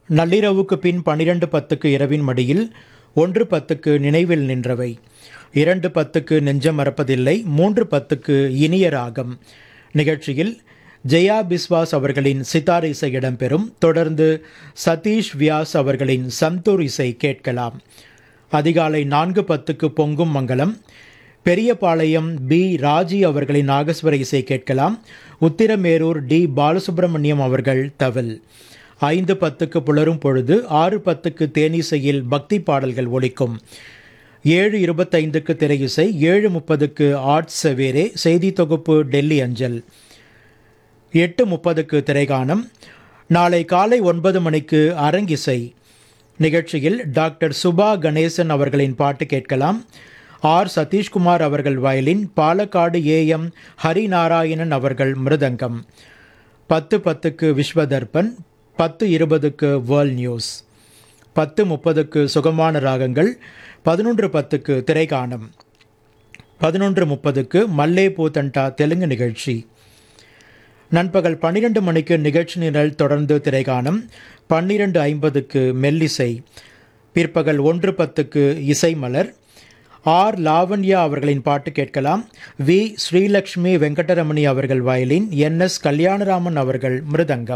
நள்ளிரவுக்கு பின் பனிரெண்டு பத்துக்கு இரவின் மடியில் ஒன்று பத்துக்கு நினைவில் நின்றவை இரண்டு பத்துக்கு நெஞ்சம் மறப்பதில்லை மூன்று பத்துக்கு இனிய ராகம் நிகழ்ச்சியில் ஜெயா பிஸ்வாஸ் அவர்களின் சித்தார் இசை இடம்பெறும் தொடர்ந்து சதீஷ் வியாஸ் அவர்களின் சந்தூர் இசை கேட்கலாம் அதிகாலை நான்கு பத்துக்கு பொங்கும் மங்கலம் பெரியபாளையம் பி ராஜி அவர்களின் நாகஸ்வர இசை கேட்கலாம் உத்திரமேரூர் டி பாலசுப்ரமணியம் அவர்கள் தவில் ஐந்து பத்துக்கு புலரும் பொழுது ஆறு பத்துக்கு தேனிசையில் பக்தி பாடல்கள் ஒலிக்கும் ஏழு இருபத்தைந்துக்கு திரையிசை ஏழு முப்பதுக்கு ஆர்ட்ஸ் செவேரே செய்தி தொகுப்பு டெல்லி அஞ்சல் எட்டு முப்பதுக்கு திரைகானம் நாளை காலை ஒன்பது மணிக்கு அரங்கிசை நிகழ்ச்சியில் டாக்டர் சுபா கணேசன் அவர்களின் பாட்டு கேட்கலாம் ஆர் சதீஷ்குமார் அவர்கள் வயலின் பாலக்காடு ஏஎம் ஹரிநாராயணன் அவர்கள் மிருதங்கம் பத்து பத்துக்கு விஸ்வதர்பன் பத்து இருபதுக்கு வேர்ல்ட் நியூஸ் பத்து முப்பதுக்கு சுகமான ராகங்கள் பதினொன்று பத்துக்கு திரைகானம் பதினொன்று முப்பதுக்கு மல்லே பூதண்டா தெலுங்கு நிகழ்ச்சி நண்பகல் பன்னிரண்டு மணிக்கு நிகழ்ச்சி நிரல் தொடர்ந்து திரைகானம் பன்னிரண்டு ஐம்பதுக்கு மெல்லிசை பிற்பகல் ஒன்று பத்துக்கு இசை மலர் ஆர் லாவண்யா அவர்களின் பாட்டு கேட்கலாம் வி ஸ்ரீலக்ஷ்மி வெங்கடரமணி அவர்கள் வயலின் என் எஸ் கல்யாணராமன் அவர்கள் மிருதங்கம்